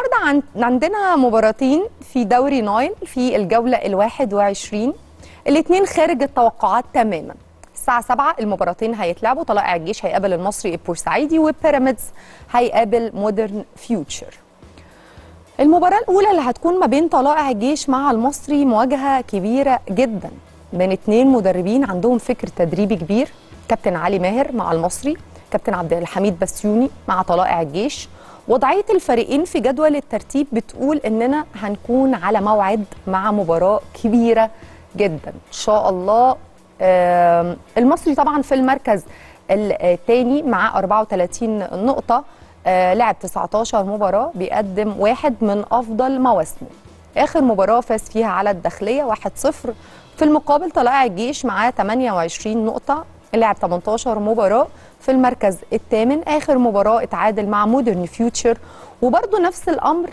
النهارده عن... عندنا مباراتين في دوري نايل في الجوله الواحد وعشرين الاثنين خارج التوقعات تماما الساعة 7 المباراتين هيتلعبوا طلائع الجيش هيقابل المصري البورسعيدي وبيراميدز هيقابل مودرن فيوتشر المباراة الأولى اللي هتكون ما بين طلائع الجيش مع المصري مواجهة كبيرة جدا بين اتنين مدربين عندهم فكر تدريبي كبير كابتن علي ماهر مع المصري كابتن عبد الحميد بسيوني مع طلائع الجيش وضعية الفريقين في جدول الترتيب بتقول إننا هنكون على موعد مع مباراة كبيرة جدا إن شاء الله آم، المصري طبعا في المركز الثاني مع 34 نقطة آه، لعب 19 مباراة بيقدم واحد من أفضل مواسمه آخر مباراة فاز فيها على الداخلية 1-0 في المقابل طلائع الجيش معاه 28 نقطة لعب 18 مباراة في المركز الثامن آخر مباراة اتعادل مع مودرن فيوتشر وبرضه نفس الأمر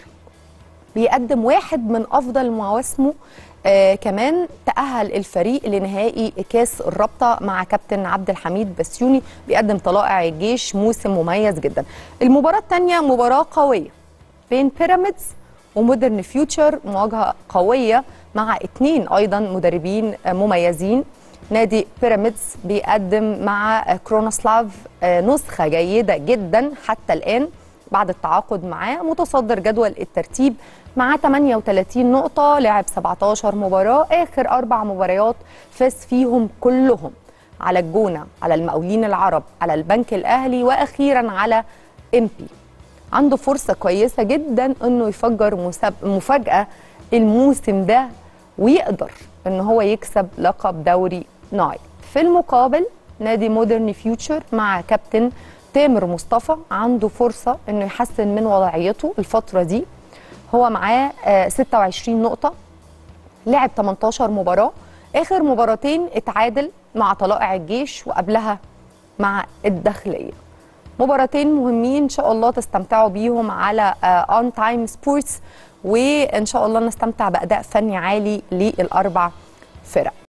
بيقدم واحد من افضل مواسمه آه كمان تأهل الفريق لنهائي كاس الرابطة مع كابتن عبد الحميد بسيوني بيقدم طلائع الجيش موسم مميز جدا المباراة الثانية مباراة قوية بين بيراميدز ومودرن فيوتشر مواجهة قوية مع اثنين أيضا مدربين آه، مميزين نادي بيراميدز بيقدم مع آه، كرونوسلاف آه، نسخة جيدة جدا حتى الآن بعد التعاقد معاه متصدر جدول الترتيب معاه 38 نقطة لعب 17 مباراة آخر أربع مباريات فاز فيهم كلهم على الجونة على المقاولين العرب على البنك الأهلي وأخيرا على إمبي عنده فرصة كويسة جدا إنه يفجر مساب- مفاجأة الموسم ده ويقدر إن هو يكسب لقب دوري نايل في المقابل نادي مودرن فيوتشر مع كابتن تامر مصطفى عنده فرصة إنه يحسن من وضعيته الفترة دي هو معاه آه، 26 نقطة لعب 18 مباراة آخر مباراتين اتعادل مع طلائع الجيش وقبلها مع الداخلية مباراتين مهمين إن شاء الله تستمتعوا بيهم على اون تايم سبورتس وإن شاء الله نستمتع بأداء فني عالي للأربع فرق